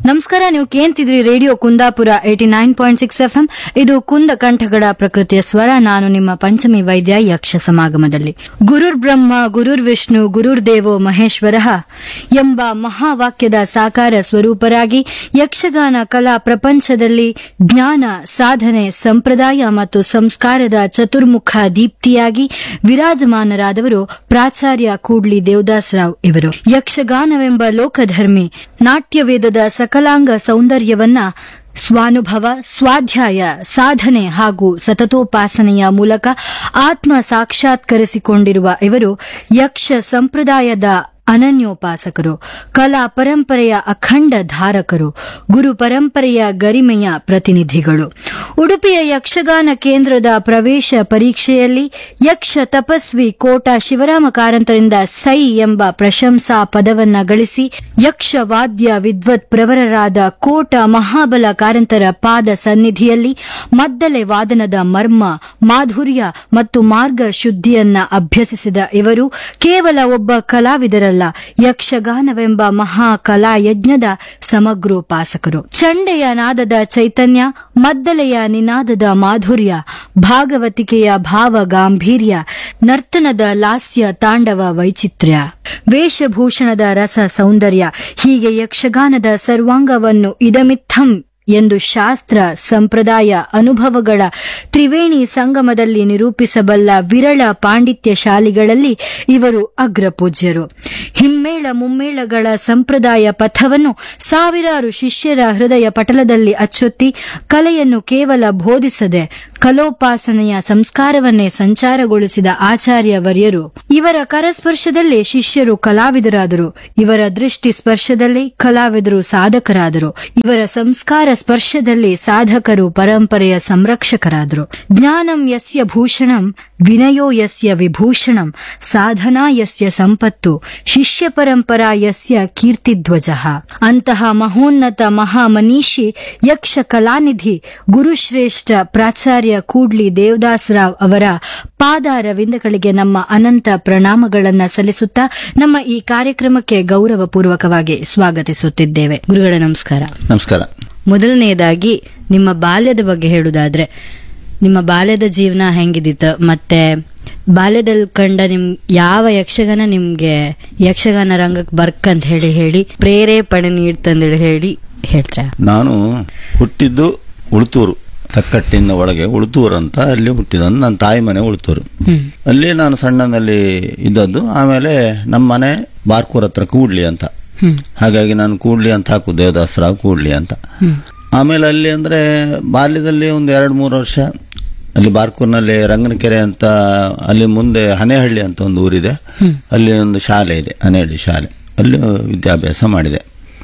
ನಮಸ್ಕಾರ ನೀವು ಕೇಂತಿದ್ರಿ radio Kundapura eighty nine point six F M ಇದು ಕುಂದ ಕಂಠಗಳ ಪ್ರಕೃತಿಯ ಸ್ವರ ನಾನು ನಿಮ್ಮ ಪಂಚಮಿ ವೈದ್ಯ ಯಕ್ಷ ಸಮಾಗಮದಲ್ಲಿ ಗುರುರ್ ಬ್ರಹ್ಮ ಗುರುರ್ ವಿಷ್ಣು ಗುರುರ್ ದೇವೋ ಮಹೇಶ್ವರ ಎಂಬ ಮಹಾವಾಕ್ಯದ ಸಾಕಾರ ಸ್ವರೂಪರಾಗಿ ಯಕ್ಷಗಾನ ಕಲಾ ಪ್ರಪಂಚದಲ್ಲಿ ಜ್ಞಾನ ಸಾಧನೆ ಸಂಪ್ರದಾಯ ಮತ್ತು ಸಂಸ್ಕಾರದ ಚತುರ್ಮುಖ ದೀಪ್ತಿಯಾಗಿ ವಿರಾಜಮಾನರಾದವರು ಪ್ರಾಚಾರ್ಯ ಕೂಡ್ಲಿ ದೇವದಾಸರಾವ್ ಇವರು ಯಕ್ಷಗಾನವೆಂಬ ಲೋಕಧರ್ಮಿ ನಾಟ್ಯವೇದದ ಸಕಲಾಂಗ ಸೌಂದರ್ಯವನ್ನ ಸ್ವಾನುಭವ ಸ್ವಾಧ್ಯಾಯ ಸಾಧನೆ ಹಾಗೂ ಸತತೋಪಾಸನೆಯ ಮೂಲಕ ಆತ್ಮ ಸಾಕ್ಷಾತ್ಕರಿಸಿಕೊಂಡಿರುವ ಇವರು ಯಕ್ಷ ಸಂಪ್ರದಾಯದ ಅನನ್ಯೋಪಾಸಕರು ಕಲಾ ಪರಂಪರೆಯ ಅಖಂಡ ಧಾರಕರು ಗುರು ಪರಂಪರೆಯ ಗರಿಮೆಯ ಪ್ರತಿನಿಧಿಗಳು ಉಡುಪಿಯ ಯಕ್ಷಗಾನ ಕೇಂದ್ರದ ಪ್ರವೇಶ ಪರೀಕ್ಷೆಯಲ್ಲಿ ಯಕ್ಷ ತಪಸ್ವಿ ಕೋಟ ಶಿವರಾಮ ಕಾರಂತರಿಂದ ಸೈ ಎಂಬ ಪ್ರಶಂಸಾ ಪದವನ್ನ ಗಳಿಸಿ ಯಕ್ಷ ವಾದ್ಯ ವಿದ್ವತ್ ಪ್ರವರರಾದ ಕೋಟ ಮಹಾಬಲ ಕಾರಂತರ ಪಾದ ಸನ್ನಿಧಿಯಲ್ಲಿ ಮದ್ದಲೆ ವಾದನದ ಮರ್ಮ ಮಾಧುರ್ಯ ಮತ್ತು ಮಾರ್ಗ ಶುದ್ಧಿಯನ್ನ ಅಭ್ಯಸಿಸಿದ ಇವರು ಕೇವಲ ಒಬ್ಬ ಕಲಾವಿದರಲ್ಲ ಯಕ್ಷಗಾನವೆಂಬ ಮಹಾ ಕಲಾಯಜ್ಞದ ಸಮಗ್ರೋಪಾಸಕರು ಚಂಡೆಯ ನಾದದ ಚೈತನ್ಯ ಮದ್ದಲೆಯ ನಿನಾದದ ಮಾಧುರ್ಯ ಭಾಗವತಿಕೆಯ ಭಾವ ಗಾಂಭೀರ್ಯ ನರ್ತನದ ಲಾಸ್ಯ ತಾಂಡವ ವೈಚಿತ್ರ್ಯ ವೇಷಭೂಷಣದ ರಸ ಸೌಂದರ್ಯ ಹೀಗೆ ಯಕ್ಷಗಾನದ ಸರ್ವಾಂಗವನ್ನು ಇದಮಿತ್ತಂ ಎಂದು ಶಾಸ್ತ್ರ ಸಂಪ್ರದಾಯ ಅನುಭವಗಳ ತ್ರಿವೇಣಿ ಸಂಗಮದಲ್ಲಿ ನಿರೂಪಿಸಬಲ್ಲ ವಿರಳ ಪಾಂಡಿತ್ಯಶಾಲಿಗಳಲ್ಲಿ ಇವರು ಅಗ್ರಪೂಜ್ಯರು ಹಿಮ್ಮೇಳ ಮುಮ್ಮೇಳಗಳ ಸಂಪ್ರದಾಯ ಪಥವನ್ನು ಸಾವಿರಾರು ಶಿಷ್ಯರ ಹೃದಯ ಪಟಲದಲ್ಲಿ ಅಚ್ಚೊತ್ತಿ ಕಲೆಯನ್ನು ಕೇವಲ ಬೋಧಿಸದೆ ಕಲೋಪಾಸನೆಯ ಸಂಸ್ಕಾರವನ್ನೇ ಸಂಚಾರಗೊಳಿಸಿದ ಆಚಾರ್ಯ ವರ್ಯರು ಇವರ ಕರಸ್ಪರ್ಶದಲ್ಲೇ ಶಿಷ್ಯರು ಕಲಾವಿದರಾದರು ಇವರ ದೃಷ್ಟಿ ಸ್ಪರ್ಶದಲ್ಲಿ ಕಲಾವಿದರು ಸಾಧಕರಾದರು ಇವರ ಸಂಸ್ಕಾರ ಸ್ಪರ್ಶದಲ್ಲಿ ಸಾಧಕರು ಪರಂಪರೆಯ ಸಂರಕ್ಷಕರಾದರು ಜ್ಞಾನಂ ಯಸ್ಯ ಭೂಷಣಂ ವಿನಯೋ ಯಸ್ಯ ವಿಭೂಷಣಂ ಸಾಧನಾ ಯಸ್ಯ ಸಂಪತ್ತು ಶಿಷ್ಯ ಪರಂಪರಾ ಯಸ್ಯ ಕೀರ್ತಿಧ್ವಜ ಅಂತಹ ಮಹೋನ್ನತ ಮಹಾಮನೀಷಿ ಯಕ್ಷ ಕಲಾನಿಧಿ ಗುರುಶ್ರೇಷ್ಠ ಪ್ರಾಚಾರ್ಯ ಕೂಡ್ಲಿ ದೇವದಾಸರಾವ್ ಅವರ ಪಾದಾರವಿಂದಗಳಿಗೆ ನಮ್ಮ ಅನಂತ ಪ್ರಣಾಮಗಳನ್ನ ಸಲ್ಲಿಸುತ್ತಾ ನಮ್ಮ ಈ ಕಾರ್ಯಕ್ರಮಕ್ಕೆ ಗೌರವಪೂರ್ವಕವಾಗಿ ಸ್ವಾಗತಿಸುತ್ತಿದ್ದೇವೆ ಗುರುಗಳ ನಮಸ್ಕಾರ ನಮಸ್ಕಾರ ಮೊದಲನೆಯದಾಗಿ ನಿಮ್ಮ ಬಾಲ್ಯದ ಬಗ್ಗೆ ಹೇಳುದಾದ್ರೆ ನಿಮ್ಮ ಬಾಲ್ಯದ ಜೀವನ ಹೆಂಗಿದಿತ್ತು ಮತ್ತೆ ಬಾಲ್ಯದಲ್ಲಿ ಕಂಡ ನಿಮ್ ಯಾವ ಯಕ್ಷಗಾನ ನಿಮ್ಗೆ ಯಕ್ಷಗಾನ ರಂಗಕ್ಕೆ ಬರ್ಕಂತ ಹೇಳಿ ಹೇಳಿ ಪ್ರೇರೇಪಣೆ ನೀಡ್ತಂದೇಳಿ ಹೇಳಿ ಹೇಳ್ತೀರಾ ನಾನು ಹುಟ್ಟಿದ್ದು ಉಳುತೂರು ತಕ್ಕಟ್ಟಿನ ಒಳಗೆ ಉಳುತೂರು ಅಂತ ಅಲ್ಲಿ ಹುಟ್ಟಿದ್ದು ನನ್ನ ತಾಯಿ ಮನೆ ಉಳುತೂರು ಹ್ಮ್ ಅಲ್ಲಿ ನಾನು ಸಣ್ಣನಲ್ಲಿ ಇದ್ದದ್ದು ಆಮೇಲೆ ನಮ್ಮ ಮನೆ ಬಾರ್ಕೂರ್ ಹತ್ರ ಕೂಡ್ಲಿ ಅಂತ ಹ್ಮ್ ಹಾಗಾಗಿ ನಾನು ಕೂಡ್ಲಿ ಅಂತ ಹಾಕು ದೇವದಾಸರಾವ್ ಕೂಡ್ಲಿ ಅಂತ ಹ್ಮ್ ಆಮೇಲೆ ಅಲ್ಲಿ ಅಂದ್ರೆ ಬಾಲ್ಯದಲ್ಲಿ ಒಂದು ಎರಡು ಮೂರು ವರ್ಷ ಅಲ್ಲಿ ಬಾರ್ಕೂರ್ನಲ್ಲಿ ರಂಗನಕೆರೆ ಅಂತ ಅಲ್ಲಿ ಮುಂದೆ ಹನೇಹಳ್ಳಿ ಅಂತ ಒಂದು ಊರಿದೆ ಅಲ್ಲಿ ಒಂದು ಶಾಲೆ ಇದೆ ಹನೇಹಳ್ಳಿ ಶಾಲೆ ಅಲ್ಲಿ ವಿದ್ಯಾಭ್ಯಾಸ ಮಾಡಿದೆ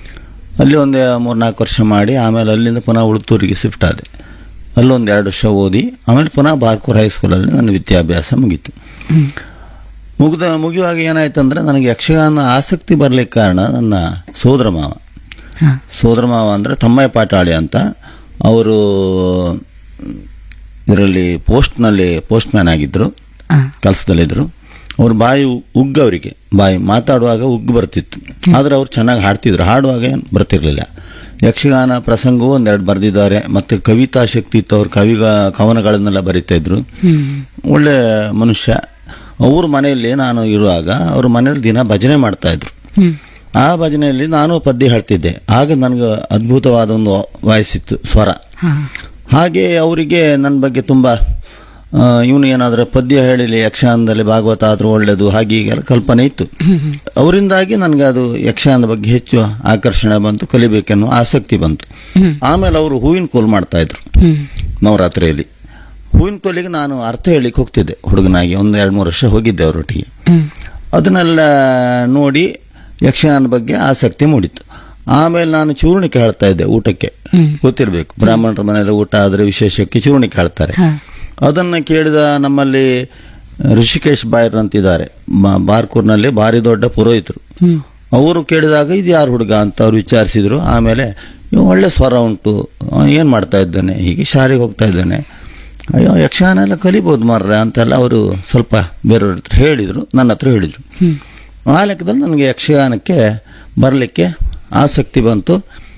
ಅಲ್ಲಿ ಒಂದು ಮೂರ್ನಾಲ್ಕು ವರ್ಷ ಮಾಡಿ ಆಮೇಲೆ ಅಲ್ಲಿಂದ ಪುನಃ ಉಳುತ್ತೂರಿಗೆ ಶಿಫ್ಟ್ ಆದೆ ಅಲ್ಲೊಂದು ಎರಡು ವರ್ಷ ಓದಿ ಆಮೇಲೆ ಪುನಃ ಬಾರ್ಕೂರ್ ಹೈಸ್ಕೂಲಲ್ಲಿ ನನ್ನ ವಿದ್ಯಾಭ್ಯಾಸ ಮುಗೀತು ಮುಗಿದ ಮುಗಿಯುವಾಗ ಏನಾಯ್ತಂದ್ರೆ ನನಗೆ ಯಕ್ಷಗಾನ ಆಸಕ್ತಿ ಬರ್ಲಿಕ್ಕೆ ಕಾರಣ ನನ್ನ ಸೋದರ ಮಾವ ಹಾ ಸೋದರ ಮಾವ ಅಂದ್ರೆ ತಮ್ಮಯ್ಯ ಪಾಟಾಳಿ ಅಂತ ಅವರು ಇದರಲ್ಲಿ ಪೋಸ್ಟ್ನಲ್ಲಿ ಪೋಸ್ಟ್ ಮ್ಯಾನ್ ಆಗಿದ್ರು ಆ, ಕೆಲಸದಲ್ಲಿದ್ರು ಅವ್ರ ಬಾಯಿ ಉಗ್ಗ ಅವರಿಗೆ ಬಾಯಿ ಮಾತಾಡುವಾಗ ಉಗ್ಗು ಬರ್ತಿತ್ತು ಆದ್ರೆ ಅವ್ರು ಚೆನ್ನಾಗಿ ಹಾಡ್ತಿದ್ರು ಹಾಡುವಾಗ ಏನು ಬರ್ತಿರ್ಲಿಲ್ಲ ಯಕ್ಷಗಾನ ಪ್ರಸಂಗವೂ ಒಂದೆರಡು ಬರೆದಿದ್ದಾರೆ ಮತ್ತೆ ಕವಿತಾ ಶಕ್ತಿ ಇತ್ತು ಅವ್ರ ಕವಿಗಳ ಕವನಗಳನ್ನೆಲ್ಲ ಬರಿತಾ ಇದ್ರು ಹ್ಮ್ ಒಳ್ಳೆ ಮನುಷ್ಯ ಅವ್ರ ಮನೆಯಲ್ಲಿ ನಾನು ಇರುವಾಗ ಅವ್ರ ಮನೆಯಲ್ಲಿ ದಿನ ಭಜನೆ ಮಾಡ್ತಾ ಇದ್ರು ಹ್ಮ್ ಆ ಭಜನೆಯಲ್ಲಿ ನಾನು ಪದ್ಯ ಹೇಳ್ತಿದ್ದೆ ಆಗ ನನಗೆ ಅದ್ಭುತವಾದ ಒಂದು ವಾಯ್ಸ್ ಇತ್ತು ಸ್ವರ ಹಾ ಹಾಗೆ ಅವರಿಗೆ ನನ್ನ ಬಗ್ಗೆ ತುಂಬ ಇವನು ಏನಾದರೂ ಪದ್ಯ ಹೇಳಿಲಿ ಯಕ್ಷಗಾನದಲ್ಲಿ ಭಾಗವತ ಆದರೂ ಒಳ್ಳೆಯದು ಹಾಗೆ ಹೀಗೆಲ್ಲ ಕಲ್ಪನೆ ಇತ್ತು ಅವರಿಂದಾಗಿ ನನಗೆ ಅದು ಯಕ್ಷಗಾನದ ಬಗ್ಗೆ ಹೆಚ್ಚು ಆಕರ್ಷಣೆ ಬಂತು ಕಲಿಬೇಕೆನ್ನೋ ಆಸಕ್ತಿ ಬಂತು ಹ್ಮ್ ಆಮೇಲೆ ಅವರು ಹೂವಿನ ಕೋಲು ಮಾಡ್ತಾ ಇದ್ರು ಹ್ಮ್ ನವರಾತ್ರಿಯಲ್ಲಿ ಹೂವಿನ ಕೋಲಿಗೆ ನಾನು ಅರ್ಥ ಹೇಳಿಕ್ಕೆ ಹೋಗ್ತಿದ್ದೆ ಹುಡುಗನಾಗಿ ಒಂದು ಎರಡು ಮೂರು ವರ್ಷ ಹೋಗಿದ್ದೆ ಅವರೊಟ್ಟಿಗೆ ಹ್ಮ್ ಅದನ್ನೆಲ್ಲ ನೋಡಿ ಯಕ್ಷಗಾನ ಬಗ್ಗೆ ಆಸಕ್ತಿ ಮೂಡಿತ್ತು ಆಮೇಲೆ ನಾನು ಚೂರ್ಣಿಕೆ ಹೇಳ್ತಾ ಇದ್ದೆ ಊಟಕ್ಕೆ ಹ್ಮ್. ಗೊತ್ತಿರಬೇಕು ಬ್ರಾಹ್ಮಣರ ಮನೆಯಲ್ಲಿ ಊಟ ಆದರೆ ವಿಶೇಷಕ್ಕೆ ಚೂರ್ಣಿಕೆ ಹೇಳ್ತಾರೆ ಹಾ ಅದನ್ನು ಕೇಳಿದ ನಮ್ಮಲ್ಲಿ ಋಷಿಕೇಶ್ ಬಾಯರ್ ಅಂತಿದ್ದಾರೆ ಮ- ಬಾರ್ಕೂರ್ನಲ್ಲಿ ಭಾರಿ ದೊಡ್ಡ ಪುರೋಹಿತರು ಹ್ಮ್ ಅವರು ಕೇಳಿದಾಗ ಇದು ಯಾರು ಹುಡುಗ ಅಂತ ಅವ್ರು ವಿಚಾರಿಸಿದ್ರು ಆಮೇಲೆ ಇವ ಒಳ್ಳೆ ಸ್ವರ ಉಂಟು ಏನು ಮಾಡ್ತಾ ಇದ್ದಾನೆ ಹೀಗೆ ಶಾಲೆಗೆ ಹೋಗ್ತಾ ಇದ್ದಾನೆ ಅಯ್ಯೋ ಯಕ್ಷಗಾನ ಎಲ್ಲ ಕಲಿಬೋದು ಮಾರ್ರೆ ಅಂತೆಲ್ಲ ಅವರು ಸ್ವಲ್ಪ ಬೇರೆಯವ್ರ ಹತ್ರ ಹೇಳಿದರು ನನ್ನ ಹತ್ರ ಹೇಳಿದರು ಹ್ಮ್ ಆ ಲೆಕ್ಕದಲ್ಲಿ ನನಗೆ ಯಕ್ಷಗಾನಕ್ಕೆ ಬರಲಿಕ್ಕೆ ಆಸಕ್ತಿ ಬಂತು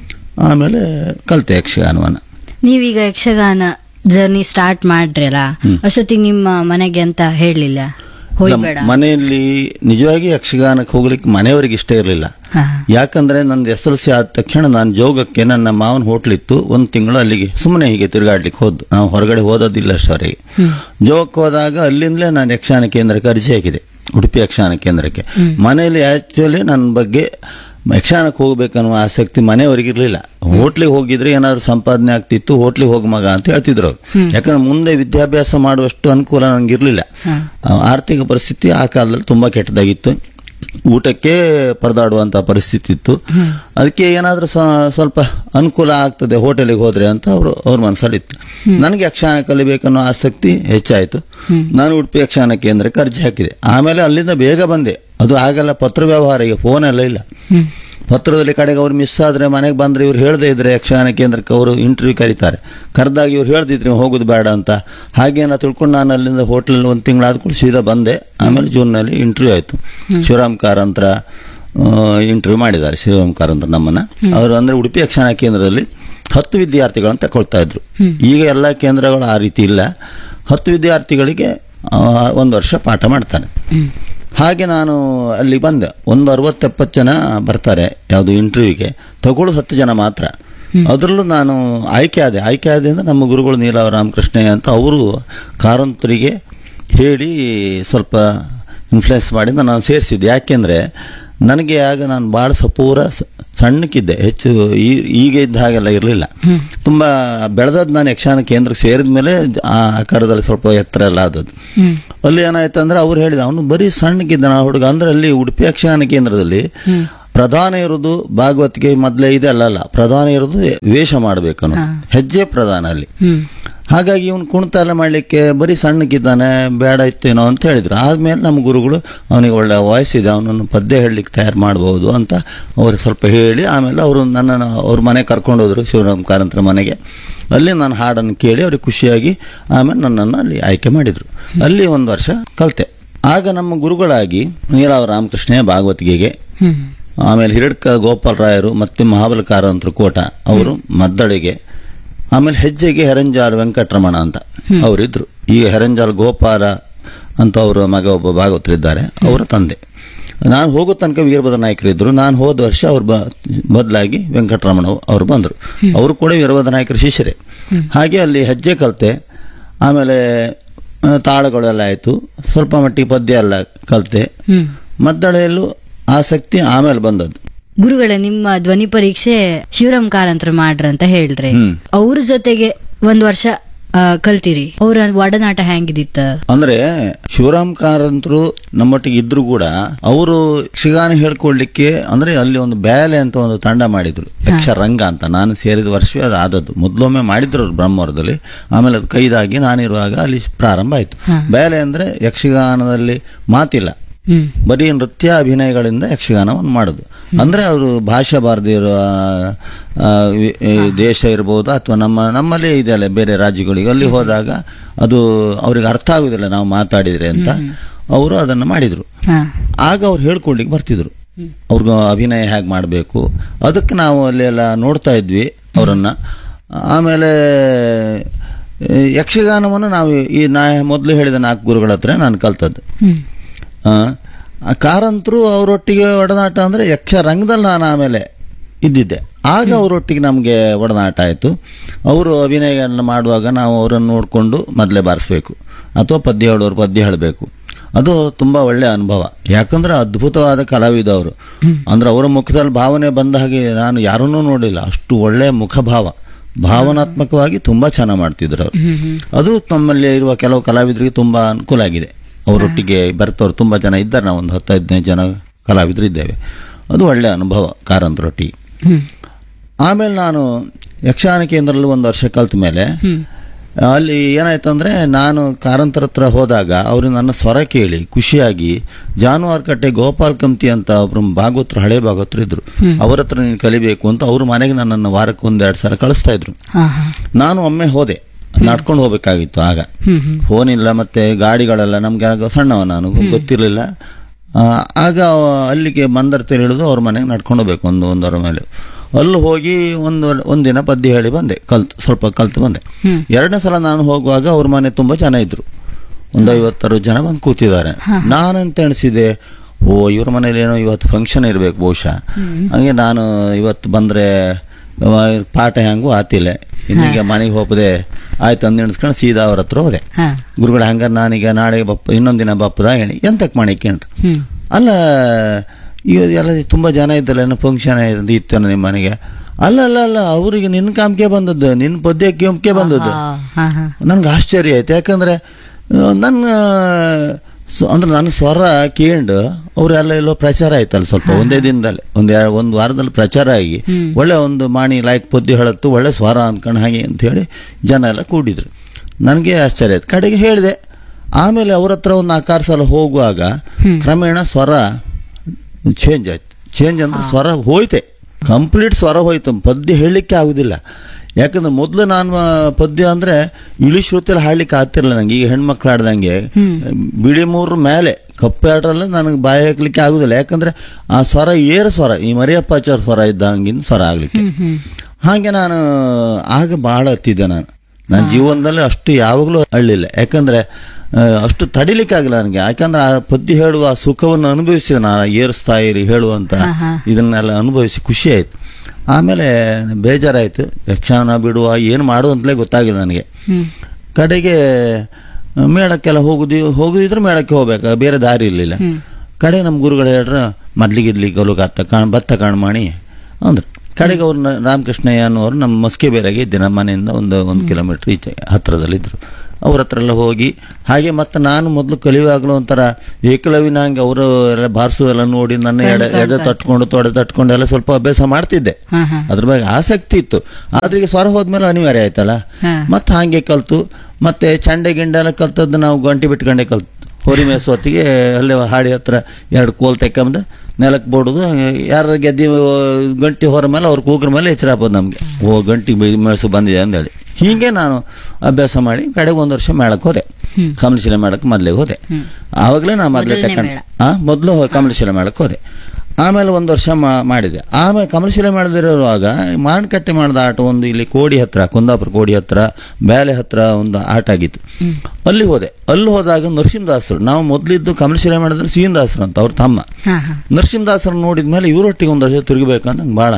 ಆಮೇಲೆ ಕಲಿತೆ ಯಕ್ಷಗಾನವನ್ನು ನೀವೀಗ ಯಕ್ಷಗಾನ ಜರ್ನಿ ಸ್ಟಾರ್ಟ್ ಮಾಡ್ರಲ್ಲ ಅಷ್ಟೊತ್ತಿಗೆ ನಿಮ್ಮ ಮನೆಗೆ ಅಂತ ಹೇಳಲಿಲ್ಲ ಹೋಗ್ಬೇಡ ನಮ್ಮ ಮನೆಯಲ್ಲಿ ನಿಜವಾಗಿ ಯಕ್ಷಗಾನಕ್ಕೆ ಹೋಗ್ಲಿಕ್ಕೆ ಮನೆಯವರಿಗೆ ಇಷ್ಟ ಇರಲಿಲ್ಲ ಹಾ. ಯಾಕಂದ್ರೆ ನಂದು ಎಸ್ ಎಲ್ ಸಿ ಆದ ತಕ್ಷಣ ನಾನು ಜೋಗಕ್ಕೆ ನನ್ನ ಮಾವನ ಹೋಟ್ಲಿತ್ತು ಒಂದು ತಿಂಗಳು ಅಲ್ಲಿಗೆ ಸುಮ್ಮನೆ ಹೀಗೆ ತಿರುಗಾಡ್ಲಿಕ್ಕೆ ಹೋದ್ ನಾವು ಹೊರಗಡೆ ಹೋದದಿಲ್ಲ ಅಷ್ಟವರೆಗೆ ಜೋಗಕ್ಕೆ ಹೋದಾಗ ಅಲ್ಲಿಂದಲೇ ನಾನು ಯಕ್ಷಗಾನ ಕೇಂದ್ರಕ್ಕೆ ಅರ್ಜಿ ಹಾಕಿದೆ ಉಡುಪಿ ಯಕ್ಷಗಾನ ಕೇಂದ್ರಕ್ಕೆ ಮನೆಯಲ್ಲಿ ಆಕ್ಚುಲಿ ನನ್ನ ಬಗ್ಗೆ ಯಕ್ಷಗಾನಕ್ಕೆ ಹೋಗ್ಬೇಕನ್ನುವ ಆಸಕ್ತಿ ಮನೆಯವರಿಗೆ ಇರಲಿಲ್ಲ ಹೋಟ್ಲಿಗೆ ಹೋಗಿದ್ರೆ ಏನಾದ್ರು ಸಂಪಾದನೆ ಆಗ್ತಿತ್ತು ಹೋಟ್ಲಿಗೆ ಹೋಗ ಮಗ ಅಂತ ಹೇಳ್ತಿದ್ರು ಅವ್ರು ಯಾಕಂದ್ರೆ ಮುಂದೆ ವಿದ್ಯಾಭ್ಯಾಸ ಮಾಡುವಷ್ಟು ಅನುಕೂಲ ನನಗೆ ಇರಲಿಲ್ಲ ಆರ್ಥಿಕ ಪರಿಸ್ಥಿತಿ ಆ ಕಾಲದಲ್ಲಿ ತುಂಬಾ ಕೆಟ್ಟದಾಗಿತ್ತು ಊಟಕ್ಕೆ ಪರದಾಡುವಂತ ಪರಿಸ್ಥಿತಿ ಇತ್ತು ಅದಕ್ಕೆ ಏನಾದ್ರೂ ಸ- ಸ್ವಲ್ಪ ಅನುಕೂಲ ಆಗ್ತದೆ ಹೋಟೆಲಿಗೆ ಹೋದ್ರೆ ಅಂತ ಅವರು ಅವ್ರ ಮನಸ್ಸಲ್ಲಿತ್ತು ನನಗೆ ಯಕ್ಷಗಾನ ಕಲಿಬೇಕನ್ನೋ ಆಸಕ್ತಿ ಹೆಚ್ಚಾಯಿತು ನಾನು ಉಡುಪಿ ಯಕ್ಷಗಾನ ಕೇಂದ್ರಕ್ಕೆ ಅರ್ಜಿ ಹಾಕಿದೆ ಆಮೇಲೆ ಅಲ್ಲಿಂದ ಬೇಗ ಬಂದೆ ಅದು ಆಗಲ್ಲ ಪತ್ರ ವ್ಯವಹಾರ ಈಗ ಫೋನ್ ಎಲ್ಲ ಇಲ್ಲ ಹ್ಮ್. ಪತ್ರದಲ್ಲಿ ಕಡೆಗೆ ಅವ್ರು ಮಿಸ್ ಆದ್ರೆ ಮನೆಗೆ ಬಂದ್ರೆ ಇವ್ರು ಹೇಳದೇ ಇದ್ರೆ ಯಕ್ಷಗಾನ ಕೇಂದ್ರಕ್ಕೆ ಅವರು ಇಂಟರ್ವ್ಯೂ ಕರೀತಾರೆ ಕರೆದಾಗ ಇವ್ರು ಹೇಳ್ದಿದ್ರಿ ಹೋಗೋದು ಬೇಡ ಅಂತ ಹಾಗೇನ ತಿಳ್ಕೊಂಡು ನಾನು ಅಲ್ಲಿಂದ ಹೋಟೆಲ್ ಒಂದು ತಿಂಗಳಾದ ಕೂಡ ಸೀದಾ ಬಂದೆ ಆಮೇಲೆ ಜೂನ್ನಲ್ಲಿ ಇಂಟರ್ವ್ಯೂ ಆಯಿತು ಶಿವರಾಮ್ ಕಾರಂತರ ಇಂಟರ್ವ್ಯೂ ಮಾಡಿದ್ದಾರೆ ಶಿವರಾಮ್ ಕಾರಂತರ ನಮ್ಮನ್ನ ಅವರು ಅಂದ್ರೆ ಉಡುಪಿ ಯಕ್ಷಗಾನ ಕೇಂದ್ರದಲ್ಲಿ ಹತ್ತು ವಿದ್ಯಾರ್ಥಿಗಳನ್ನು ತಗೊಳ್ತಾ ಇದ್ರು ಈಗ ಎಲ್ಲ ಕೇಂದ್ರಗಳು ಆ ರೀತಿ ಇಲ್ಲ ಹತ್ತು ವಿದ್ಯಾರ್ಥಿಗಳಿಗೆ ಆ, ಒಂದು ವರ್ಷ ಪಾಠ ಮಾಡ್ತಾನೆ ಹಾಗೆ ನಾನು ಅಲ್ಲಿ ಬಂದೆ ಒಂದು ಅರವತ್ತೆಪ್ಪತ್ತು ಜನ ಬರ್ತಾರೆ ಯಾವುದು ಇಂಟರ್ವ್ಯೂಗೆ ತಗೊಳ್ಳೋದು ಹತ್ತು ಜನ ಮಾತ್ರ ಅದರಲ್ಲೂ ನಾನು ಆಯ್ಕೆ ಆದೆ ಆಯ್ಕೆ ಆದೆ ಅಂದ್ರೆ ನಮ್ಮ ಗುರುಗಳು ನೀಲಾವ ರಾಮಕೃಷ್ಣಯ್ಯ ಅಂತ ಅವರು ಕಾರಂತರಿಗೆ ಹೇಳಿ ಸ್ವಲ್ಪ ಇನ್ಫ್ಲುಯೆನ್ಸ್ ಮಾಡಿ ನಾನು ಸೇರಿಸಿದ್ದೆ ಯಾಕೆಂದ್ರೆ ನನಗೆ ಆಗ ನಾನು ಭಾಳ ಸಪೂರ ಸ- ಸಣ್ಣಕ್ಕಿದ್ದೆ ಹೆಚ್ಚು ಈ- ಈಗ ಇದ್ದ ಹಾಗೆಲ್ಲ ಇರಲಿಲ್ಲ ತುಂಬಾ ಬೆಳೆದದ್ದು ನಾನು ಯಕ್ಷಗಾನ ಕೇಂದ್ರಕ್ಕೆ ಸೇರಿದ ಮೇಲೆ ಆ ಆಕಾರದಲ್ಲಿ ಸ್ವಲ್ಪ ಎತ್ತರ ಎಲ್ಲ ಆದದ್ದು ಹ್ಮ್. ಅಲ್ಲಿ ಏನಾಯ್ತು ಅಂದ್ರೆ ಅವ್ರು ಹೇಳಿದ ಅವನು ಬರೀ ಸಣ್ಣಕ್ಕಿದ್ದ ಆ ಹುಡುಗ ಅಂದ್ರೆ ಅಲ್ಲಿ ಉಡುಪಿ ಯಕ್ಷಗಾನ ಕೇಂದ್ರದಲ್ಲಿ ಪ್ರಧಾನ ಇರೋದು ಭಾಗವತಿಗೆ ಮೊದಲೇ ಇದೆ ಅಲ್ಲಲ್ಲ ಪ್ರಧಾನ ಇರೋದು ವೇಷ ಮಾಡಬೇಕನ್ನು ಹೆಜ್ಜೆ ಪ್ರಧಾನ ಅಲ್ಲಿ ಹ್ಮ್. ಹಾಗಾಗಿ ಇವನು ಕುಣಿತ ಎಲ್ಲ ಮಾಡಲಿಕ್ಕೆ ಬರೀ ಸಣ್ಣಕ್ಕಿದ್ದಾನೆ ಬೇಡ ಇತ್ತೇನೋ ಅಂತ ಹೇಳಿದ್ರು ಆದ್ಮೇಲೆ ನಮ್ಮ ಗುರುಗಳು ಅವನಿಗೆ ಒಳ್ಳೆ ವಯಸ್ಸಿದೆ ಅವನನ್ನು ಪದ್ಯ ಹೇಳಲಿಕ್ಕೆ ತಯಾರು ಮಾಡಬಹುದು ಅಂತ ಅವರು ಸ್ವಲ್ಪ ಹೇಳಿ ಆಮೇಲೆ ಅವರು ನನ್ನನ್ನು ಅವ್ರ ಮನೆ ಕರ್ಕೊಂಡು ಹೋದ್ರು ಶಿವರಾಮ್ ಕಾರಂತರ ಮನೆಗೆ ಅಲ್ಲಿ ನಾನು ಹಾಡನ್ನು ಕೇಳಿ ಅವ್ರಿಗೆ ಖುಷಿಯಾಗಿ ಆಮೇಲೆ ನನ್ನನ್ನು ಅಲ್ಲಿ ಆಯ್ಕೆ ಮಾಡಿದ್ರು ಅಲ್ಲಿ ಒಂದು ವರ್ಷ ಕಲಿತೆ ಆಗ ನಮ್ಮ ಗುರುಗಳಾಗಿ ನೀಲಾವ ರಾಮಕೃಷ್ಣಯ್ಯ ಭಾಗವತಿಗೆಗೆ ಹ್ಮ್. ಆಮೇಲೆ ಹಿರಡ್ಕ ಗೋಪಾಲರಾಯರು ಮತ್ತು ಮಹಾಬಲ ಕಾರಂತರು ಕೋಟ ಅವರು ಮದ್ದಳೆಗೆ ಆಮೇಲೆ ಹೆಜ್ಜೆಗೆ ಹೆರಂಜಾಲ್ ವೆಂಕಟರಮಣ ಅಂತ ಅವರಿದ್ರು ಈಗ ಹೆರಂಜಾಲ್ ಗೋಪಾಲ ಅಂತ ಅವರ ಮಗ ಒಬ್ಬ ಭಾಗವತರಿದ್ದಾರೆ ಅವರ ತಂದೆ ನಾನು ಹೋಗೋ ತನಕ ವೀರಭದ್ರ ನಾಯಕರು ಇದ್ರು ನಾನು ಹೋದ ವರ್ಷ ಅವ್ರ ಬ ಬದಲಾಗಿ ವೆಂಕಟರಮಣ ಅವರು ಬಂದರು ಅವರು ಕೂಡ ವೀರಭದ್ರ ನಾಯಕರ ಶಿಷ್ಯರೇ ಹಾಗೆ ಅಲ್ಲಿ ಹೆಜ್ಜೆ ಕಲಿತೆ ಆಮೇಲೆ ಆ, ತಾಳಗಳೆಲ್ಲ ಆಯಿತು ಸ್ವಲ್ಪ ಮಟ್ಟಿಗೆ ಪದ್ಯ ಎಲ್ಲ ಕಲಿತೆ ಹ್ಮ್. ಮದ್ದಳೆಯಲ್ಲೂ ಆಸಕ್ತಿ ಆಮೇಲೆ ಬಂದದ್ದು ಗುರುಗಳೇ ನಿಮ್ಮ ಧ್ವನಿ ಪರೀಕ್ಷೆ ಶಿವರಾಮ್ ಕಾರಂತರ ಮಾಡ್ರ ಅಂತ ಹೇಳ್ರಿ ಹ್ಮ್. ಅವ್ರ ಜೊತೆಗೆ ಒಂದ್ ವರ್ಷ ಆ, ಕಲ್ತಿರಿ ಅವ್ರ ಒಡನಾಟ ಹೆಂಗಿದಿತ್ತ ಅಂದ್ರೆ ಶಿವರಾಮ್ ಕಾರಂತರು ನಮ್ಮೊಟ್ಟಿಗೆ ಇದ್ರು ಕೂಡ ಅವರು ಯಕ್ಷಗಾನ ಹೇಳ್ಕೊಡ್ಲಿಕ್ಕೆ ಅಂದ್ರೆ ಅಲ್ಲಿ ಒಂದು ಬ್ಯಾಲೆ ಅಂತ ಒಂದು ತಂಡ ಮಾಡಿದ್ರು ಯಕ್ಷರಂಗ ಅಂತ ನಾನು ಸೇರಿದ ವರ್ಷವೇ ಅದು ಆದದ್ದು ಮೊದಲೊಮ್ಮೆ ಮಾಡಿದ್ರು ಅವ್ರು ಬ್ರಹ್ಮವರದಲ್ಲಿ ಆಮೇಲೆ ಅದು ಕೈದಾಗಿ ನಾನಿರುವಾಗ ಅಲ್ಲಿ ಪ್ರಾರಂಭ ಆಯ್ತು ಹಾ. ಬ್ಯಾಲೆ ಅಂದ್ರೆ ಯಕ್ಷಗಾನದಲ್ಲಿ ಮಾತಿಲ್ಲ ಹ್ಮ್ ಬರೀ ನೃತ್ಯ ಅಭಿನಯಗಳಿಂದ ಯಕ್ಷಗಾನವನ್ನು ಮಾಡುದು ಅಂದ್ರೆ ಅವರು ಭಾಷಾ ಬಾರದೇ ಇರೋ ಆ, ವಿ- ಈ ದೇಶ ಇರ್ಬೋದು ಅಥವಾ ನಮ್ಮ ನಮ್ಮಲ್ಲೇ ಇದೆಯಲ್ಲ ಬೇರೆ ರಾಜ್ಯಗಳಿಗೆ ಅಲ್ಲಿ ಹೋದಾಗ ಅದು ಅವ್ರಿಗೆ ಅರ್ಥ ಆಗುದಿಲ್ಲ ನಾವು ಮಾತಾಡಿದ್ರೆ ಅಂತ ಅವರು ಅದನ್ನು ಮಾಡಿದ್ರು ಹಾ ಆಗ ಅವ್ರು ಹೇಳ್ಕೊಡ್ಲಿಕ್ಕೆ ಬರ್ತಿದ್ರು ಅವ್ರಿಗೆ ಅಭಿನಯ ಹೇಗೆ ಮಾಡಬೇಕು ಅದಕ್ಕೆ ನಾವು ಅಲ್ಲೆಲ್ಲ ನೋಡ್ತಾ ಇದ್ವಿ ಅವರನ್ನ ಆಮೇಲೆ ಆ, ಯಕ್ಷಗಾನವನ್ನು ನಾವು ಈ ನಾ ಮೊದಲು ಹೇಳಿದ ನಾಲ್ಕು ಗುರುಗಳ ಹತ್ರ ನಾನು ಕಲ್ತದ್ದು ಹ್ಮ್ ಆ, ಆ ಕಾರಂತರು ಅವರೊಟ್ಟಿಗೆ ಒಡನಾಟ ಅಂದ್ರೆ ಯಕ್ಷ ರಂಗದಲ್ಲಿ ನಾನು ಆಮೇಲೆ ಇದ್ದಿದ್ದೆ ಆಗ ಅವರೊಟ್ಟಿಗೆ ನಮಗೆ ಒಡನಾಟ ಆಯಿತು ಅವರು ಅಭಿನಯಗಳನ್ನ ಮಾಡುವಾಗ ನಾವು ಅವರನ್ನು ನೋಡಿಕೊಂಡು ಮೊದಲೇ ಬಾರಿಸ್ಬೇಕು ಅಥವಾ ಪದ್ಯ ಹೇಳೋರು ಪದ್ಯ ಹೇಳಬೇಕು ಅದು ತುಂಬಾ ಒಳ್ಳೆಯ ಅನುಭವ ಯಾಕಂದ್ರೆ ಅದ್ಭುತವಾದ ಕಲಾವಿದ ಅವರು ಅಂದ್ರೆ ಅವರ ಮುಖದಲ್ಲಿ ಭಾವನೆ ಬಂದ ಹಾಗೆ ನಾನು ಯಾರನ್ನೂ ನೋಡಿಲ್ಲ ಅಷ್ಟು ಒಳ್ಳೆಯ ಮುಖಭಾವ ಭಾವನಾತ್ಮಕವಾಗಿ ತುಂಬಾ ಚೆನ್ನಾಗಿ ಮಾಡ್ತಿದ್ರು ಅವರು ಅದು ನಮ್ಮಲ್ಲಿ ಇರುವ ಕೆಲವು ಕಲಾವಿದರಿಗೆ ತುಂಬಾ ಅನುಕೂಲ ಆಗಿದೆ ಅವರೊಟ್ಟಿಗೆ ಬರ್ತವ್ರು ತುಂಬಾ ಜನ ಇದ್ದಾರೆ ನಾವು ಒಂದು ಹತ್ತು ಹದಿನೈದು ಜನ ಕಲಾವಿದರು ಇದ್ದೇವೆ ಅದು ಒಳ್ಳೆಯ ಅನುಭವ ಕಾರಂತರೊಟ್ಟಿಗೆ ಹ್ಮ್ ಆಮೇಲೆ ನಾನು ಯಕ್ಷಗಾನ ಕೇಂದ್ರದಲ್ಲಿ ಒಂದು ವರ್ಷ ಕಲ್ತ ಮೇಲೆ ಹ್ಮ್ ಅಲ್ಲಿ ಏನಾಯ್ತಂದ್ರೆ ನಾನು ಕಾರಂತರ ಹತ್ರ ಹೋದಾಗ ಅವರು ನನ್ನ ಸ್ವರ ಕೇಳಿ ಖುಷಿಯಾಗಿ ಜಾನುವಾರುಕಟ್ಟೆ ಗೋಪಾಲ್ ಕಮ್ತಿ ಅಂತ ಒಬ್ರು ಭಾಗವತರು ಹಳೆ ಭಾಗವತರು ಇದ್ರು ಅವ್ರ ಹತ್ರ ನೀನು ಕಲಿಬೇಕು ಅಂತ ಅವ್ರ ಮನೆಗೆ ನನ್ನನ್ನು ವಾರಕ್ಕೆ ಒಂದೆರಡು ಸಲ ಕಳಿಸ್ತಾ ಇದ್ರು ಹಾ ಹಾ ನಾನು ಒಮ್ಮೆ ಹೋದೆ ನಡ್ಕೊಂಡು ಹೋಗ್ಬೇಕಾಗಿತ್ತು ಆಗ ಹ್ಮ್ ಹ್ಮ್ ಫೋನ್ ಇಲ್ಲ ಮತ್ತೆ ಗಾಡಿಗಳೆಲ್ಲ ನಮ್ಗೆ ಆಗ ಸಣ್ಣವ ನಾನು ಗೊತ್ತಿರಲಿಲ್ಲ ಆ, ಆಗ ಅಲ್ಲಿಗೆ ಮಂದರ್ತಿರ್ ಇಳಿದು ಅವ್ರ ಮನೆಗೆ ನಡ್ಕೊಂಡು ಹೋಗ್ಬೇಕು ಒಂದು ಒಂದರ ಮೇಲೆ ಅಲ್ಲಿ ಹೋಗಿ ಒಂದು ಒಂದಿನ ಪದ್ಯ ಹೇಳಿ ಬಂದೆ ಕಲ್ತು ಸ್ವಲ್ಪ ಕಲ್ತು ಬಂದೆ ಹ್ಮ್. ಎರಡನೇ ಸಲ ನಾನು ಹೋಗುವಾಗ ಅವ್ರ ಮನೆ ತುಂಬಾ ಜನ ಇದ್ರು ಒಂದು ಐವತ್ತಾರು ಜನ ಬಂದು ಕೂತಿದ್ದಾರೆ ನಾನಂತ ಎಣಿಸಿದೆ ಓ ಇವ್ರ ಮನೇಲಿ ಏನೋ ಇವತ್ತು ಫಂಕ್ಷನ್ ಇರಬೇಕು ಬಹುಶಃ ಹಾಗೆ ನಾನು ಇವತ್ತು ಬಂದ್ರೆ ಅವ ಪಾಠ ಹೆಂಗೂ ಆತಿಲ್ಲ ಇನ್ನೀಗ ಮನೆಗೆ ಹೋಗದೆ ಆಯ್ತು ಅಂದ್ ಎಣಿಸ್ಕೊಂಡು ಸೀದಾ ಅವ್ರ ಹತ್ರ ಹೋದೆ ಹಾ ಗುರುಗಳ ಹಂಗಾರೆ ನಾನೀಗ ನಾಳೆ ಬಪ್ಪ ಇನ್ನೊಂದು ದಿನ ಬಪ್ಪದ ಹೇಳಿ ಎಂತಕ್ಕೆ ಮಾಡಿಕೇನ್ರಿ ಹ್ಮ್ ಅಲ್ಲ ಈಗ ಎಲ್ಲ ತುಂಬಾ ಜನ ಇದ್ದಲ್ಲ ಏನೋ ಫಂಕ್ಷನ್ ಇತ್ತೇನೋ ನಿಮ್ಮ ಮನೆಗೆ ಅಲ್ಲ ಅಲ್ಲ ಅಲ್ಲ ಅವರಿಗೆ ನಿನ್ನ ಕಾಮ್ಕೆ ಬಂದದ್ದು ನಿನ್ನ ಪದ್ಯಕ್ಕೆ ಕೆಂಪ್ಕೆ ಬಂದದ್ದು ಹಾ ಹಾ ಹಾ ನನ್ಗೆ ಆಶ್ಚರ್ಯ ಆಯ್ತು ಯಾಕಂದ್ರೆ ಆ, ನನ್ನ ಸ- ಅಂದ್ರೆ ನನ್ನ ಸ್ವರ ಕೇಂಡು ಅವರೆಲ್ಲ ಎಲ್ಲೋ ಪ್ರಚಾರ ಆಯ್ತಲ್ಲ ಸ್ವಲ್ಪ ಒಂದೇ ದಿನದಲ್ಲಿ ಒಂದ್ ಎರ- ಒಂದು ವಾರದಲ್ಲಿ ಪ್ರಚಾರ ಆಗಿ ಒಳ್ಳೆ ಒಂದು ಮಾಣಿ ಲೈಕ್ ಪದ್ಯ ಹೇಳತ್ತು ಒಳ್ಳೆ ಸ್ವರ ಅನ್ಕೊಂಡು ಹಾಗೆ ಅಂತ ಹೇಳಿ ಜನ ಎಲ್ಲ ಕೂಡಿದ್ರು ನನಗೆ ಆಶ್ಚರ್ಯ ಆಯ್ತು ಕಡೆಗೆ ಹೇಳಿದೆ ಆಮೇಲೆ ಅವ್ರ ಹತ್ರ ಒಂದು ನಾಲ್ಕಾರು ಸಲ ಹೋಗುವಾಗ ಕ್ರಮೇಣ ಸ್ವರ ಚೇಂಜ್ ಆಯ್ತು ಚೇಂಜ್ ಅಂದ್ರೆ ಸ್ವರ ಹೋಯ್ತೆ ಕಂಪ್ಲೀಟ್ ಸ್ವರ ಹೋಯ್ತು ಪದ್ಯ ಹೇಳಲಿಕ್ಕೆ ಆಗುದಿಲ್ಲ ಯಾಕಂದ್ರೆ ಮೊದಲು ನಾನು ಆ, ಪದ್ಯ ಅಂದ್ರೆ ಇಳಿ ಶ್ರುತಿಯಲ್ಲಿ ಹಾಡ್ಲಿಕ್ಕೆ ಆಗ್ತಿರಲಿಲ್ಲ ನಂಗೆ ಈಗ ಹೆಣ್ಮಕ್ಳು ಆಡ್ದಂಗೆ ಬಿಳಿ ಮೂರು ಮೇಲೆ ಕಪ್ಪೆ ಆಡ್ರಲ್ಲ ನನಗೆ ಬಾಯಿ ಹಾಕ್ಲಿಕ್ಕೆ ಆಗುದಿಲ್ಲ ಯಾಕಂದ್ರೆ ಆ ಸ್ವರ ಏರು ಸ್ವರ ಈ ಮರಿಯಪ್ಪಾಚಾರ ಸ್ವರ ಇದ್ದಂಗಿನ ಸ್ವರ ಆಗ್ಲಿಕ್ಕೆ ಹಾಗೆ ನಾನು ಆಗ ಬಹಳ ಹತ್ತಿದ್ದೆ ನಾನು ನನ್ನ ಜೀವನದಲ್ಲಿ ಅಷ್ಟು ಯಾವಾಗಲೂ ಅಳ್ಳಿಲ್ಲ ಯಾಕಂದ್ರೆ ಆ, ಅಷ್ಟು ತಡಿಲಿಕ್ಕೆ ಆಗಿಲ್ಲ ನನಗೆ ಯಾಕಂದ್ರೆ ಆ ಪದ್ಯ ಹೇಳುವ ಆ ಸುಖವನ್ನು ಅನುಭವಿಸಿದೆ ನಾನು ಏರಿಸ್ತಾ ಇರಿ ಹೇಳುವಂತ ಇದನ್ನೆಲ್ಲ ಅನುಭವಿಸಿ ಖುಷಿ ಆಯ್ತು ಆಮೇಲೆ ಬೇಜಾರಾಯ್ತು ಯಕ್ಷಗಾನ ಬಿಡುವ ಏನು ಮಾಡೋದಂತಲೇ ಗೊತ್ತಾಗಿಲ್ಲ ನನಗೆ ಹ್ಮ್ ಕಡೆಗೆ ಆ, ಮೇಳಕ್ಕೆಲ್ಲ ಹೋಗುದಿ ಹೋಗುದಿದ್ರೆ ಮೇಳಕ್ಕೆ ಹೋಗ್ಬೇಕು ಬೇರೆ ದಾರಿ ಇರಲಿಲ್ಲ ಕಡೆ ನಮ್ಮ ಗುರುಗಳು ಹೇಳ್ರ ಮೊದ್ಲಿಗಿದ್ಲಿ ಗಲುಗಾತ ಕಾಣ್ ಭತ್ತ ಕಾಣ್ ಮಾಡಿ ಅಂದ್ರು ಕಡೆಗೆ ಅವ್ರು ನ- ರಾಮಕೃಷ್ಣಯ್ಯ ಅನ್ನೋರು ನಮ್ಮ ಮಸ್ಕೆ ಬೇರೆಗೆ ಇದ್ದೆ ನಮ್ಮ ಮನೆಯಿಂದ ಒಂದು ಒಂದು ಕಿಲೋಮೀಟರ್ ಈಚೆ ಹತ್ರದಲ್ಲಿದ್ದರು ಅವ್ರ ಹತ್ರ ಎಲ್ಲ ಹೋಗಿ ಹಾಗೆ ಮತ್ತೆ ನಾನು ಮೊದಲು ಕಲಿಯುವಾಗಲೂ ಒಂಥರ ಏಕಲವಿನ ಹಂಗೆ ಅವರು ಎಲ್ಲ ಬಾರಿಸೋದೆಲ್ಲ ನೋಡಿ ನನ್ನ ಎಡೆ ಎದೆ ತಟ್ಕೊಂಡು ತೊಡೆ ತಟ್ಕೊಂಡು ಎಲ್ಲ ಸ್ವಲ್ಪ ಅಭ್ಯಾಸ ಮಾಡ್ತಿದ್ದೆ ಹಾ ಹಾ ಅದ್ರ ಬಗ್ಗೆ ಆಸಕ್ತಿ ಇತ್ತು ಆದ್ರೆ ಈಗ ಸ್ವರ ಹೋದ್ಮೇಲೆ ಅನಿವಾರ್ಯ ಆಯ್ತಲ್ಲ ಹಾ. ಮತ್ತೆ ಹಾಗೆ ಕಲ್ತು ಮತ್ತೆ ಚಂಡೆ ಗಿಂಡೆ ಎಲ್ಲ ಕಲ್ತದ್ದು ನಾವು ಗಂಟೆ ಬಿಟ್ಕೊಂಡೆ ಕಲ್ತು ಹೋರಿ ಮೇಸು ಹೊತ್ತಿಗೆ ಅಲ್ಲೇ ಹಾಡಿ ಹತ್ರ ಎರಡು ಕೋಲ್ ತೆಕ್ಕಂದು ನೆಲಕ್ಕೆ ಬೋಡುದು ಯಾರ ಗೆದ್ದಿ ಗಂಟಿ ಹೊರ ಮೇಲೆ ಅವ್ರ ಕೂಗ್ರ ಮೇಲೆ ಎಚ್ಚರ ಹಾಕೋದು ನಮಗೆ ಓ ಗಂಟಿ ಬಿ- ಮೇಸು ಬಂದಿದೆ ಅಂದೇಳಿ ಹೀಗೆ ನಾನು ಅಭ್ಯಾಸ ಮಾಡಿ ಕಡೆಗೆ ಒಂದು ವರ್ಷ ಮೇಳಕ್ಕೆ ಹೋದೆ ಕಮಲಶಿಲೆ ಮೇಳಕ್ಕೆ ಮೊದಲಿಗೆ ಹೋದೆ ಆವಾಗಲೇ ನಾ ಮೊದಲೇ ಮೊದಲನೇ ತಕೊಂಡು ಮೇಳ. ಆ ಮೊದಲು ಕಮಲಶಿಲೆ ಮೇಳಕ್ಕೆ ಹೋದೆ ಆಮೇಲೆ ಒಂದು ವರ್ಷ ಮಾ- ಮಾಡಿದೆ ಆಮೇಲೆ ಕಮಲಶಿಲೆ ಮೇಳದಿರುವಾಗ ಮಾಣಕಟ್ಟೆ ಮಾಡಿದ ಆಟ ಒಂದು ಇಲ್ಲಿ ಕೋಡಿ ಹತ್ರ ಕುಂದಾಪುರ ಕೋಡಿ ಹತ್ರ ಬ್ಯಾಲೆ ಹತ್ರ ಒಂದು ಆಟ ಆಗಿತ್ತು ಅಲ್ಲಿ ಹೋದೆ ಅಲ್ಲಿ ಹೋದಾಗ ನರಸಿಂಹದಾಸರು ನಾವು ಮೊದಲಿದ್ದು ಕಮಲಶಿಲೆ ಮಾಡಿದ್ರೆ ಶ್ರೀನಿದಾಸರು ಅಂತ ಅವ್ರ ತಮ್ಮ ಹಾ ಹಾ ನರಸಿಂಹದಾಸರು ನೋಡಿದ ಮೇಲೆ ಇವರೊಟ್ಟಿಗೆ ಒಂದು ವರ್ಷ ತಿರುಗಬೇಕಂತ ನಂಗೆ ಭಾಳ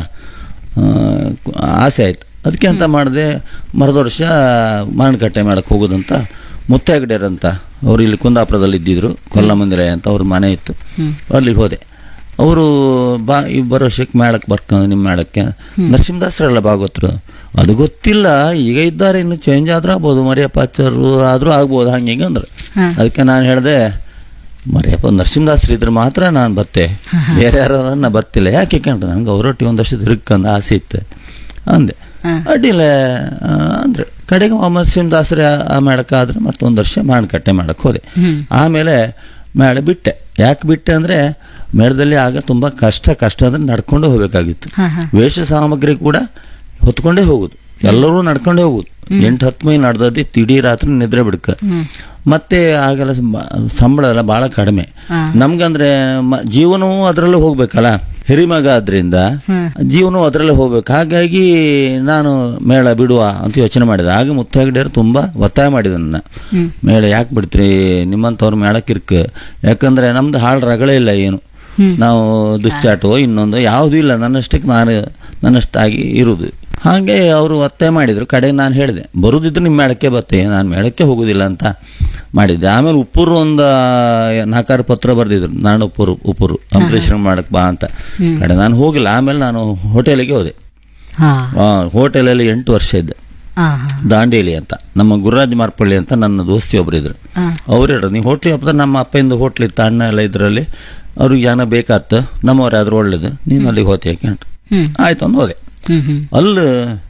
ಆಸೆ ಆಯ್ತು ಅದಕ್ಕೆ ಅಂತ ಮಾಡಿದೆ ಮರದ ವರ್ಷ ಮಾರಣಕಟ್ಟೆ ಮಾಡಕ್ಕೆ ಹೋಗೋದಂತ ಮುತ್ತೈಗಡೆಯರ್ ಅಂತ ಅವ್ರು ಇಲ್ಲಿ ಕುಂದಾಪುರದಲ್ಲಿ ಇದ್ದಿದ್ರು ಕೊಲ್ಲಮಂದಿರ ಅಂತ ಅವ್ರ ಮನೆ ಇತ್ತು ಅಲ್ಲಿಗೆ ಹೋದೆ ಅವರು ಬಾ ಈ ಬರೋ ವರ್ಷಕ್ಕೆ ಮೇಳಕ್ಕೆ ಬರ್ಕೊಂಡು ನಿಮ್ಮ ಮೇಳಕ್ಕೆ ನರಸಿಂಹದಾಸರೆಲ್ಲ ಭಾಗವತರು ಅದು ಗೊತ್ತಿಲ್ಲ ಈಗ ಇದ್ದಾರೆ ಇನ್ನು ಚೇಂಜ್ ಆದ್ರೂ ಆಗ್ಬೋದು ಮರಿಯಪ್ಪಾಚಾರ್ರು ಆದ್ರೂ ಆಗ್ಬೋದು ಹಂಗೆ ಹಿಂಗೆ ಅಂದ್ರೆ ಹಾ. ಅದಕ್ಕೆ ನಾನು ಹೇಳಿದೆ ಮರಿಯಪ್ಪ ನರಸಿಂಹದಾಸರು ಇದ್ರೆ ಮಾತ್ರ ನಾನು ಬತ್ತೆ ಬೇರೆ ಯಾರನ್ನ ಬರ್ತಿಲ್ಲ ಯಾಕೆ ಕಂಡ್ರೆ ನನಗೆ ಅವರೊಟ್ಟಿಗೆ ಒಂದು ವರ್ಷ ತಿರುಗ್ಕಂದು ಆಸೆ ಇತ್ತು ಅಂದೆ ಹಾ. ಅಡ್ಡಿಲ್ಲ ಆ, ಅಂದ್ರೆ ಕಡೆಗೆ ನರಸಿಂಹದಾಸರೇ ಆ ಮೇಳಕ್ಕಾದ್ರೆ ಮತ್ತೊಂದು ವರ್ಷ ಮಾಣಕಟ್ಟೆ ಮಾಡಕ್ಕೆ ಹೋದೆ ಹ್ಮ್. ಆಮೇಲೆ ಮೇಳ ಬಿಟ್ಟೆ ಯಾಕೆ ಬಿಟ್ಟೆ ಅಂದ್ರೆ ಮೇಳದಲ್ಲಿ ಆಗ ತುಂಬಾ ಕಷ್ಟ ಕಷ್ಟ ಅಂದ್ರೆ ನಡ್ಕೊಂಡು ಹೋಗ್ಬೇಕಾಗಿತ್ತು ಹಾ ಹಾ ವೇಷ ಸಾಮಗ್ರಿ ಕೂಡ ಹೊತ್ಕೊಂಡೇ ಹೋಗುದು ಎಲ್ಲರೂ ನಡ್ಕೊಂಡೇ ಹೋಗುದು ಎಂಟು ಹತ್ತು ಮೈ ನಡ್ದದ್ದು ತಿಡೀ ರಾತ್ರಿ ನಿದ್ರೆ ಬಿಡ್ಕ ಮತ್ತೆ ಆಗೆಲ್ಲ ಸಂಬ- ಸಂಬಳ ಎಲ್ಲ ಬಹಳ ಕಡಿಮೆ ಹಾ. ನಮ್ಗಂದ್ರೆ ಮ- ಜೀವನವೂ ಅದರಲ್ಲೇ ಹೋಗ್ಬೇಕಲ್ಲ ಹಿರಿಮಗ ಆದ್ರಿಂದ ಹ್ಮ್. ಜೀವನವೂ ಅದರಲ್ಲೇ ಹೋಗ್ಬೇಕು ಹಾಗಾಗಿ ನಾನು ಮೇಳ ಬಿಡುವ ಅಂತ ಯೋಚನೆ ಮಾಡಿದೆ ಆಗ ಮುತ್ತೈಗಡೆಯರು ತುಂಬಾ ಒತ್ತಾಯ ಮಾಡಿದ ನನ್ನ ಹ್ಮ್. ಮೇಳ ಯಾಕೆ ಬಿಡ್ತೀರಿ ನಿಮ್ಮಂಥವ್ರು ಮೇಳಕ್ಕಿರ್ಕ ಯಾಕಂದ್ರೆ ನಮ್ದು ಹಾಳು ರಗಳೇ ಇಲ್ಲ ಏನು ನಾವು ದುಶ್ಚಾಟೋ ಇನ್ನೊಂದು ಯಾವುದೂ ಇಲ್ಲ ನನ್ನಷ್ಟಕ್ಕೆ ನಾನು ನನ್ನಷ್ಟಾಗಿ ಇರುವುದು ಹಾಗೆ ಅವರು ಒತ್ತಾಯ ಮಾಡಿದ್ರು ಕಡೆಗೆ ನಾನು ಹೇಳಿದೆ ಬರುದಿದ್ರೆ ನಿಮ್ಮ ಮೇಳಕ್ಕೆ ಬತ್ತೆ ನಾನು ಮೇಳಕ್ಕೆ ಹೋಗುದಿಲ್ಲ ಅಂತ ಮಾಡಿದ್ದೆ ಆಮೇಲೆ ಉಪ್ಪೂರು ಒಂದು ನಾಲ್ಕಾರು ಪತ್ರ ಬರೆದಿದ್ರು ನಾನು ಉಪ್ಪೂರು ಉಪ್ಪೂರು ಅಂಬರೀಶ್ವರ ಮಾಡಕ್ ಬಾ ಅಂತ ಕಡೆ ನಾನು ಹೋಗಿಲ್ಲ ಆಮೇಲೆ ನಾನು ಹೋಟೆಲಿಗೆ ಹೋದೆ ಹಾ ಆ, ಹೋಟೆಲಲ್ಲಿ ಎಂಟು ವರ್ಷ ಇದ್ದೆ ಹಾ ಹಾ ದಾಂಡೇಲಿ ಅಂತ ನಮ್ಮ ಗುರುರಾಜ್ ಮಾರ್ಪಳ್ಳಿ ಅಂತ ನನ್ನ ದೋಸ್ತಿ ಒಬ್ರು ಇದ್ರು ಹಾ. ಅವ್ರು ಹೇಳಿದ್ರು ನೀವು ಹೋಟ್ಲಿ ಹಬ್ಬದ ನಮ್ಮ ಅಪ್ಪಯಿಂದ ಹೋಟ್ಲ್ ಇತ್ತು ಅಣ್ಣ ಎಲ್ಲ ಇದರಲ್ಲಿ ಅವ್ರಿಗೆ ಜನ ಬೇಕಾತ್ತು ನಮ್ಮವ್ರಾದ್ರೂ ಒಳ್ಳೇದು ನೀನು ಅಲ್ಲಿಗೆ ಹೋತಿ ಯಾಕೆ ಅಂತ ಹ್ಮ್ ಆಯ್ತು ಅಂದು ಹೋದೆ ಹ್ಮ್ ಹ್ಮ್ ಅಲ್ಲಿ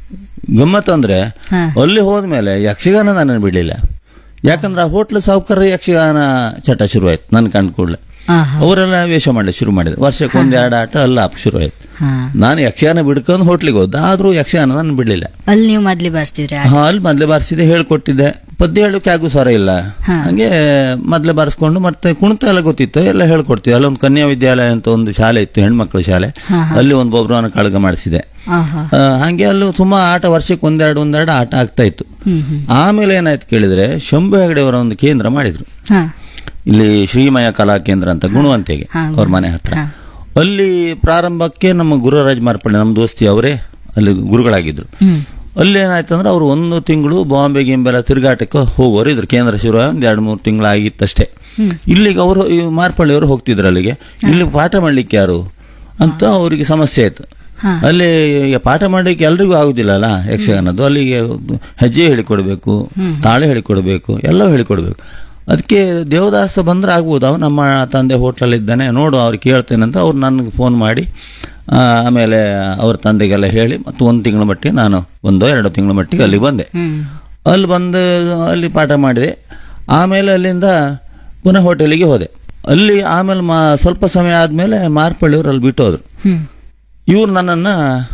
ಗಮ್ಮತ್ ಅಂದ್ರೆ ಹಾ. ಅಲ್ಲಿ ಹೋದ್ಮೇಲೆ ಯಕ್ಷಗಾನ ನನ್ನನ್ನು ಬಿಡಲಿಲ್ಲ ಯಾಕಂದ್ರೆ ಆ ಹೋಟ್ಲ್ ಸಾವುಕಾರ ಯಕ್ಷಗಾನ ಚಟ ಶುರು ಆಯ್ತು ನನ್ನ ಕಂಡು ಕೂಡಲೇ ಹಾ ಹಾ ಅವರೆಲ್ಲ ವೇಷ ಮಾಡ್ಲಿಕ್ಕೆ ಶುರು ಮಾಡಿದ್ರು ವರ್ಷಕ್ಕೆ ಒಂದ್ ಎರಡು ಆಟ ಅಲ್ಲ ಆಪ್ ಶುರು ಆಯ್ತು ಹಾ ನಾನು ಯಕ್ಷಗಾನ ಬಿಡ್ಕೊಂಡು ಹೋಟ್ಲಿಗೆ ಹೋದ ಆದ್ರೂ ಯಕ್ಷಗಾನ ನನ್ನ ಬಿಡಲಿಲ್ಲ ಅಲ್ಲಿ ನೀವು ಮೊದ್ಲಿ ಬರ್ಸ್ತಿದ್ರಿ ಹಾ ಅಲ್ಲಿ ಮೊದಲೇ ಬಾರಿಸಿದೆ ಹೇಳ್ಕೊಟ್ಟಿದ್ದೆ ಪದ್ಯ ಹೇಳೋಕೆ ಆಗು ಸ್ವರ ಇಲ್ಲ ಹಾ. ಹಂಗೆ ಮೊದಲೇ ಬರ್ಸ್ಕೊಂಡು ಮತ್ತೆ ಕುಣಿತ ಎಲ್ಲ ಗೊತ್ತಿತ್ತು ಎಲ್ಲ ಹೇಳ್ಕೊಡ್ತೀವಿ ಅಲ್ಲೊಂದು ಕನ್ಯಾ ವಿದ್ಯಾಲಯ ಅಂತ ಒಂದು ಶಾಲೆ ಇತ್ತು ಹೆಣ್ಮಕ್ಳ ಶಾಲೆ ಹಾ, ಅಲ್ಲಿ ಒಂದು ಬೊಬ್ರವನ ಕಳಗ ಮಾಡಿಸಿದೆ ಆಹಾ ಆ, ಹಂಗೆ ಅಲ್ಲೂ ತುಂಬಾ ಆಟ ವರ್ಷಕ್ಕೆ ಒಂದೆರಡು ಒಂದೆರಡು ಆಟ ಆಗ್ತಾ ಇತ್ತು ಹ್ಮ್ ಹ್ಮ್ ಆಮೇಲೆ ಏನಾಯ್ತು ಕೇಳಿದ್ರೆ ಶಂಭು ಹೆಗಡೆ ಅವರ ಒಂದು ಕೇಂದ್ರ ಮಾಡಿದ್ರು ಹಾ ಇಲ್ಲಿ ಶ್ರೀಮಯ ಕಲಾ ಕೇಂದ್ರ ಅಂತ ಗುಣವಂತೆಗೆ ಹಾ, ಅವ್ರ ಮನೆ ಹತ್ರ ಹಾ. ಅಲ್ಲಿ ಪ್ರಾರಂಭಕ್ಕೆ ನಮ್ಮ ಗುರುರಾಜ್ ಮಾರ್ಪಳ್ಳಿ ನಮ್ಮ ದೋಸ್ತಿ ಅವರೇ ಅಲ್ಲಿ ಗುರುಗಳಾಗಿದ್ರು ಹ್ಮ್ ಅಲ್ಲಿ ಏನಾಯ್ತು ಅಂದ್ರೆ ಅವ್ರು ಒಂದು ತಿಂಗಳು ಬಾಂಬೆ ಗಿಂಬೆಲ್ಲ ತಿರುಗಾಟಕ್ಕೆ ಹೋಗೋರು ಇದ್ರು ಕೇಂದ್ರ ಶುರು ಒಂದ್ ಎರಡು ಮೂರು ತಿಂಗಳು ಆಗಿತ್ತಷ್ಟೇ ಇಲ್ಲಿಗೆ ಅವರು ಈ ಮಾರ್ಪಳ್ಳಿ ಅವರು ಹೋಗ್ತಿದ್ರು ಅಲ್ಲಿಗೆ ಇಲ್ಲಿ ಪಾಠ ಮಾಡ್ಲಿಕ್ಕೆ ಯಾರು ಅಂತ ಅವರಿಗೆ ಸಮಸ್ಯೆ ಆಯ್ತು ಹಾ. ಅಲ್ಲಿ ಈಗ ಪಾಠ ಮಾಡ್ಲಿಕ್ಕೆ ಎಲ್ರಿಗೂ ಆಗುದಿಲ್ಲ ಅಲ್ಲ ಯಕ್ಷಗಾನದ್ದು ಅಲ್ಲಿಗೆ ಹೆಜ್ಜೆ ಹೇಳಿಕೊಡ್ಬೇಕು ತಾಳೆ ಹೇಳಿಕೊಡ್ಬೇಕು ಎಲ್ಲ ಹೇಳಿಕೊಡ್ಬೇಕು ಅದಕ್ಕೆ ದೇವದಾಸ ಬಂದ್ರೆ ಆಗ್ಬೋದು ಅವ್ನು ನಮ್ಮ ತಂದೆ ಹೋಟ್ಲಲ್ಲಿ ಇದ್ದಾನೆ ನೋಡು ಅವ್ರಿಗೆ ಕೇಳ್ತೇನೆ ಅಂತ ಅವ್ರು ನನಗೆ ಫೋನ್ ಮಾಡಿ ಆ, ಆಮೇಲೆ ಅವ್ರ ತಂದೆಗೆಲ್ಲ ಹೇಳಿ ಮತ್ತು ಒಂದು ತಿಂಗಳ ಮಟ್ಟಿಗೆ ನಾನು ಒಂದೋ ಎರಡು ತಿಂಗಳ ಮಟ್ಟಿಗೆ ಅಲ್ಲಿ ಬಂದೆ ಹ್ಮ್ ಅಲ್ಲಿ ಬಂದು ಅಲ್ಲಿ ಪಾಠ ಮಾಡಿದೆ ಆಮೇಲೆ ಅಲ್ಲಿಂದ ಪುನಃ ಹೋಟೆಲಿಗೆ ಹೋದೆ ಅಲ್ಲಿ ಆಮೇಲೆ ಮಾ ಸ್ವಲ್ಪ ಸಮಯ ಆದಮೇಲೆ ಮಾರ್ಪಳ್ಳಿಯವರು ಅಲ್ಲಿ ಬಿಟ್ಟು ಹೋದ್ರು ಹ್ಮ್ ಇವ್ರು ನನ್ನನ್ನು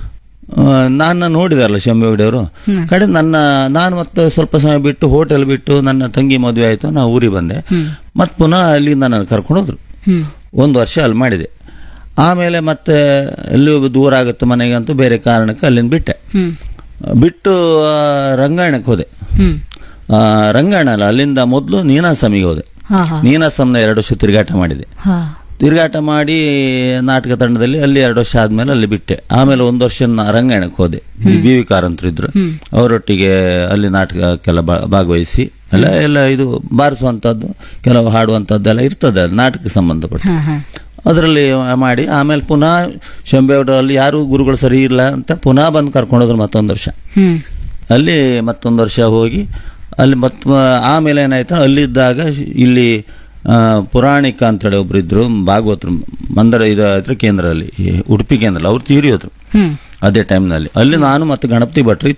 ನನ್ನ ನೋಡಿದಾರಲ್ಲ ಶಂಭೇಗೌಡವರು ಕಡೆ ನನ್ನ ನಾನು ಮತ್ತೆ ಸ್ವಲ್ಪ ಸಮಯ ಬಿಟ್ಟು ಹೋಟೆಲ್ ಬಿಟ್ಟು ನನ್ನ ತಂಗಿ ಮದುವೆ ಆಯಿತು ನಾ ಊರಿಗೆ ಬಂದೆ ಮತ್ತೆ ಪುನಃ ಅಲ್ಲಿಂದ ನನ್ನ ಕರ್ಕೊಂಡು ಹೋದ್ರು ಹ್ಮ್ ಒಂದು ವರ್ಷ ಅಲ್ಲಿ ಮಾಡಿದೆ ಆಮೇಲೆ ಮತ್ತೆ ಎಲ್ಲಿ ದೂರ ಆಗುತ್ತೆ ಮನೆಗೆ ಅಂತೂ ಬೇರೆ ಕಾರಣಕ್ಕೆ ಅಲ್ಲಿಂದ ಬಿಟ್ಟೆ ಹ್ಮ್ ಬಿಟ್ಟು ಆ, ರಂಗಾಯಣಕ್ಕೆ ಹೋದೆ ಹ್ಮ್ ಆ, ರಂಗಾಯಣ ಅಲ್ಲ ಅಲ್ಲಿಂದ ಮೊದಲು ನೀನಾಸಮಿಗೆ ಹೋದೆ ಹಾ ಹಾ ನೀನಾಸಂನ ಎರಡು ವರ್ಷ ತಿರುಗಾಟ ಮಾಡಿದೆ ಹಾ ತಿರುಗಾಟ ಮಾಡಿ ನಾಟಕ ತಂಡದಲ್ಲಿ ಅಲ್ಲಿ ಎರಡು ವರ್ಷ ಆದ್ಮೇಲೆ ಅಲ್ಲಿ ಬಿಟ್ಟೆ ಆಮೇಲೆ ಒಂದು ವರ್ಷ ನಾ ರಂಗಾಯಣಕ್ಕೆ ಹೋದೆ ಬಿ ವಿ ಕಾರಂತರು ಇದ್ರು ಅವರೊಟ್ಟಿಗೆ ಅಲ್ಲಿ ನಾಟಕಕ್ಕೆಲ್ಲ ಬಾ- ಭಾಗವಹಿಸಿ ಎಲ್ಲ ಎಲ್ಲ ಇದು ಬಾರಿಸುವಂಥದ್ದು ಕೆಲವು ಹಾಡುವಂಥದ್ದೆಲ್ಲ ಇರ್ತದೆ ಅದು ನಾಟಕಕ್ಕೆ ಸಂಬಂಧಪಟ್ಟ ಹಾ ಹಾ ಅದರಲ್ಲಿ ಮಾಡಿ ಆಮೇಲೆ ಪುನಃ ಶಂಬೇಗೌಡರಲ್ಲಿ ಯಾರು ಗುರುಗಳು ಸರಿ ಇಲ್ಲ ಅಂತ ಪುನಃ ಬಂದು ಕರ್ಕೊಂಡೋದ್ರು ಮತ್ತೊಂದು ವರ್ಷ ಹ್ಮ್ ಅಲ್ಲಿ ಮತ್ತೊಂದು ವರ್ಷ ಹೋಗಿ ಅಲ್ಲಿ ಮತ್ ಆಮೇಲೆ ಏನಾಯ್ತು ಅಲ್ಲಿದ್ದಾಗ ಇಲ್ಲಿ ಆ, ಪುರಾಣಿಕ ಅಂತೇಳಿ ಒಬ್ರು ಇದ್ರು ಭಾಗವತರು ಮಂದರ ಇದು ಇದ್ರ ಕೇಂದ್ರದಲ್ಲಿ ಈ ಉಡುಪಿ ಕೇಂದ್ರದಲ್ಲಿ ಅವ್ರು ತೀರಿ ಹೋದ್ರು ಹ್ಮ್ ಅದೇ ಟೈಮ್ನಲ್ಲಿ ಅಲ್ಲಿ ನಾನು ಮತ್ತು ಗಣಪತಿ ಭಟ್ರು